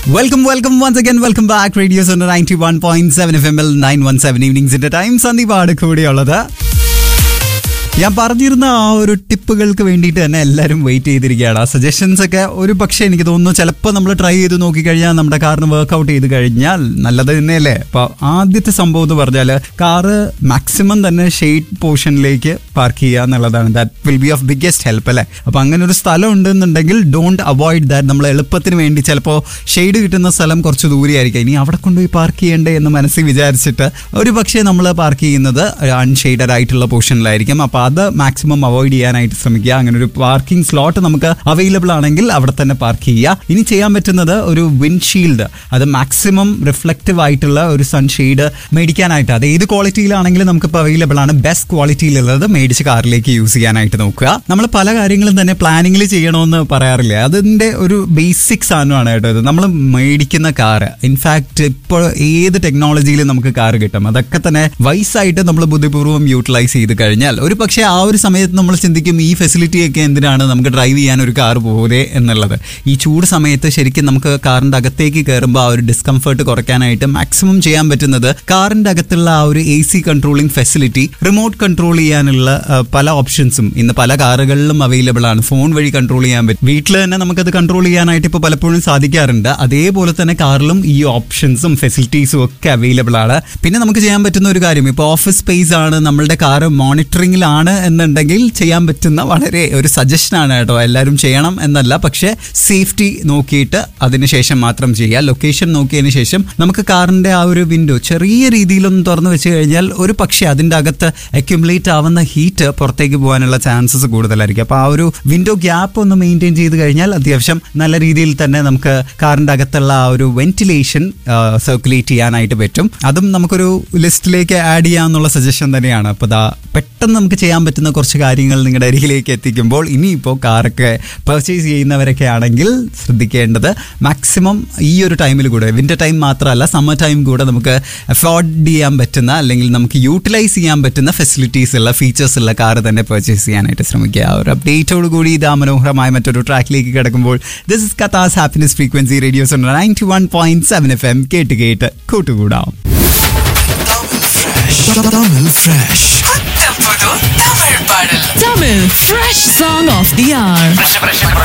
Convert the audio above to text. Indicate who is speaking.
Speaker 1: Welcome welcome once again welcome back radio's ninety one point seven F M L nine one seven ഈവനിങ്സിന്റെ time സന്ദീപാണ് കൂടിയുള്ളത് ഞാൻ പറഞ്ഞിരുന്ന ആ ഒരു ടിപ്പുകൾക്ക് വേണ്ടിയിട്ട് തന്നെ എല്ലാവരും വെയിറ്റ് ചെയ്തിരിക്കുകയാണ് ആ സജഷൻസ് ഒക്കെ ഒരു പക്ഷേ എനിക്ക് തോന്നുന്നു ചിലപ്പോൾ നമ്മൾ ട്രൈ ചെയ്ത് നോക്കിക്കഴിഞ്ഞാൽ നമ്മുടെ കാറിന് വർക്ക്ഔട്ട് ചെയ്ത് കഴിഞ്ഞാൽ നല്ലത് തന്നെയല്ലേ അപ്പോൾ ആദ്യത്തെ സംഭവം എന്ന് പറഞ്ഞാൽ കാറ് മാക്സിമം തന്നെ ഷെയ്ഡ് പോർഷനിലേക്ക് പാർക്ക് ചെയ്യുക എന്നുള്ളതാണ് that will be of biggest help അല്ലേ അപ്പോൾ അങ്ങനെ ഒരു സ്ഥലം ഉണ്ടെന്നുണ്ടെങ്കിൽ ഡോണ്ട് അവോയ്ഡ് ദാറ്റ് നമ്മൾ എളുപ്പത്തിന് വേണ്ടി ചിലപ്പോൾ ഷെയ്ഡ് കിട്ടുന്ന സ്ഥലം കുറച്ച് ദൂരെയായിരിക്കും ഇനി അവിടെ കൊണ്ടുപോയി പാർക്ക് ചെയ്യണ്ടേ എന്ന് മനസ്സിൽ വിചാരിച്ചിട്ട് ഒരു പക്ഷേ നമ്മൾ പാർക്ക് ചെയ്യുന്നത് അൺഷെയ്ഡഡ് ആയിട്ടുള്ള പോർഷനിലായിരിക്കും അപ്പോൾ അത് മാക്സിമം അവോയ്ഡ് ചെയ്യാനായിട്ട് ശ്രമിക്കുക അങ്ങനെ ഒരു പാർക്കിംഗ് സ്ലോട്ട് നമുക്ക് അവൈലബിൾ ആണെങ്കിൽ അവിടെ തന്നെ പാർക്ക് ചെയ്യുക ഇനി ചെയ്യാൻ പറ്റുന്നത് ഒരു വിൻഷീൽഡ് അത് മാക്സിമം റിഫ്ലക്റ്റീവ് ആയിട്ടുള്ള ഒരു സൺഷെയ്ഡ് മേടിക്കാനായിട്ട് അത് ഏത് ക്വാളിറ്റിയിലാണെങ്കിലും നമുക്കിപ്പോൾ അവൈലബിൾ ആണ് ബെസ്റ്റ് ക്വാളിറ്റിയിലുള്ളത് മേടിച്ച് കാറിലേക്ക് യൂസ് ചെയ്യാനായിട്ട് നോക്കുക നമ്മൾ പല കാര്യങ്ങളും തന്നെ പ്ലാനിങ്ങിൽ ചെയ്യണമെന്ന് പറയാറില്ല അതിന്റെ ഒരു ബേസിക് സാധനമാണ് കേട്ടോ ഇത് നമ്മൾ മേടിക്കുന്ന കാറ് ഇൻഫാക്ട് ഇപ്പോൾ ഏത് ടെക്നോളജിയിലും നമുക്ക് കാർ കിട്ടും അതൊക്കെ തന്നെ വൈസായിട്ട് നമ്മൾ ബുദ്ധിപൂർവ്വം യൂട്ടിലൈസ് ചെയ്ത് കഴിഞ്ഞാൽ ഒരു പക്ഷേ ആ ഒരു സമയത്ത് നമ്മൾ ചിന്തിക്കും ഈ ഫെസിലിറ്റി ഒക്കെ എന്തിനാണ് നമുക്ക് ഡ്രൈവ് ചെയ്യാൻ ഒരു കാർ പോലെ എന്നുള്ളത് ഈ ചൂട് സമയത്ത് ശരിക്കും നമുക്ക് കാറിന്റെ അകത്തേക്ക് കയറുമ്പോൾ ആ ഒരു ഡിസ്കംഫർട്ട് കുറയ്ക്കാനായിട്ട് മാക്സിമം ചെയ്യാൻ പറ്റുന്നത് കാറിന്റെ അകത്തുള്ള ആ ഒരു A C controlling facility remote control ചെയ്യാനുള്ള ആ, പല ഓപ്ഷൻസും ഇന്ന് പല കാറുകളിലും അവൈലബിൾ ആണ് ഫോൺ വഴി കൺട്രോൾ ചെയ്യാൻ പറ്റും വീട്ടിൽ തന്നെ നമുക്കത് കൺട്രോൾ ചെയ്യാനായിട്ട് ഇപ്പോൾ പലപ്പോഴും സാധിക്കാറുണ്ട് അതേപോലെ തന്നെ കാറിലും ഈ ഓപ്ഷൻസും ഫെസിലിറ്റീസും ഒക്കെ അവൈലബിൾ ആണ് പിന്നെ നമുക്ക് ചെയ്യാൻ പറ്റുന്ന ഒരു കാര്യം ഇപ്പോൾ ഓഫീസ് സ്പേസ് ആണ് നമ്മളുടെ കാറ് മോണിറ്ററിംഗിലാണ് എന്നുണ്ടെങ്കിൽ ചെയ്യാൻ പറ്റുന്ന വളരെ ഒരു സജഷൻ ആണ് കേട്ടോ എല്ലാവരും ചെയ്യണം എന്നല്ല പക്ഷേ സേഫ്റ്റി നോക്കിയിട്ട് അതിനുശേഷം മാത്രം ചെയ്യുക ലൊക്കേഷൻ നോക്കിയതിന് ശേഷം നമുക്ക് കാറിന്റെ ആ ഒരു വിൻഡോ ചെറിയ രീതിയിലൊന്ന് തുറന്നു വെച്ച് കഴിഞ്ഞാൽ ഒരു പക്ഷേ അതിൻ്റെ അകത്ത് അക്യുമുലേറ്റ് ആവുന്ന ഹീറ്റ് പുറത്തേക്ക് പോകാനുള്ള ചാൻസസ് കൂടുതലായിരിക്കും അപ്പോൾ ആ ഒരു വിൻഡോ ഗ്യാപ്പ് ഒന്ന് മെയിൻറ്റെയിൻ ചെയ്ത് കഴിഞ്ഞാൽ അത്യാവശ്യം നല്ല രീതിയിൽ തന്നെ നമുക്ക് കാറിന്റെ അകത്തുള്ള ആ ഒരു വെന്റിലേഷൻ സർക്കുലേറ്റ് ചെയ്യാനായിട്ട് പറ്റും അതും നമുക്കൊരു ലിസ്റ്റിലേക്ക് ആഡ് ചെയ്യാന്നുള്ള സജഷൻ തന്നെയാണ് അപ്പോൾ ദാ പെട്ടെന്ന് നമുക്ക് ചെയ്യാൻ പറ്റുന്ന കുറച്ച് കാര്യങ്ങൾ നിങ്ങളുടെ അരികിലേക്ക് എത്തിക്കുമ്പോൾ ഇനിയിപ്പോൾ കാറൊക്കെ പർച്ചേസ് ചെയ്യുന്നവരൊക്കെ ആണെങ്കിൽ ശ്രദ്ധിക്കേണ്ടത് മാക്സിമം ഈ ഒരു ടൈമിൽ കൂടെ വിൻ്റർ ടൈം മാത്രമല്ല സമ്മർ ടൈം കൂടെ നമുക്ക് അഫോർഡ് ചെയ്യാൻ പറ്റുന്ന അല്ലെങ്കിൽ നമുക്ക് യൂട്ടിലൈസ് ചെയ്യാൻ പറ്റുന്ന ഫെസിലിറ്റീസ് ഉള്ള ഫീച്ചേഴ്സ് ഉള്ള കാർ തന്നെ പർച്ചേസ് ചെയ്യാനായിട്ട് ശ്രമിക്കുക ആ ഒരു അപ്ഡേറ്റോട് കൂടി ഇതാ മനോഹരമായ മറ്റൊരു ട്രാക്കിലേക്ക് കിടക്കുമ്പോൾ ദിസ് ഇസ് കഥാസ് happiness frequency radio's ninety one point seven F M കേട്ട് കേട്ട് കൂട്ടുകൂടാം
Speaker 2: Tamil Fresh.
Speaker 3: Tamil Fresh Song of the Hour.